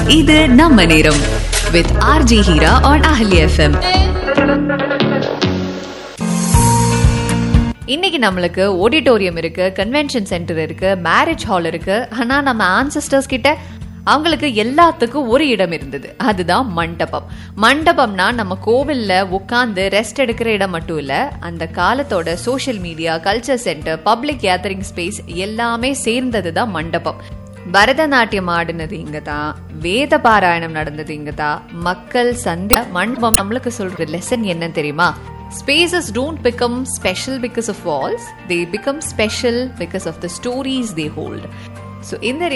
இது நம்ம நேரம் with RJ Heera on Ahali FM இன்னைக்கு நம்மளுக்கு ஆடிட்டோரியம் இருக்கு கன்வென்ஷன் சென்டர் இருக்கு மேரேஜ் ஹால் இருக்கு ஆனா நம்ம ஆன்சிஸ்டர்ஸ் கிட்ட அவங்களுக்கு எல்லாத்துக்கும் ஒரு இடம் இருந்தது அதுதான் மண்டபம் மண்டபம்னா நம்ம கோவில்ல உட்காந்து ரெஸ்ட் எடுக்கிற இடம் மட்டும் இல்ல அந்த காலத்தோட social media culture centre public gathering space எல்லாமே சேர்ந்தது தான் மண்டபம் பரதநாட்டியம் ஆடினது இங்க தான் வேத பாராயணம் நடந்தது இங்க தான் மக்கள் சந்தி மண்டபம் நம்மளுக்கு சொல்ற லெசன் என்ன தெரியுமா Spaces don't become special because of walls, they become special because of the stories they hold. So, in the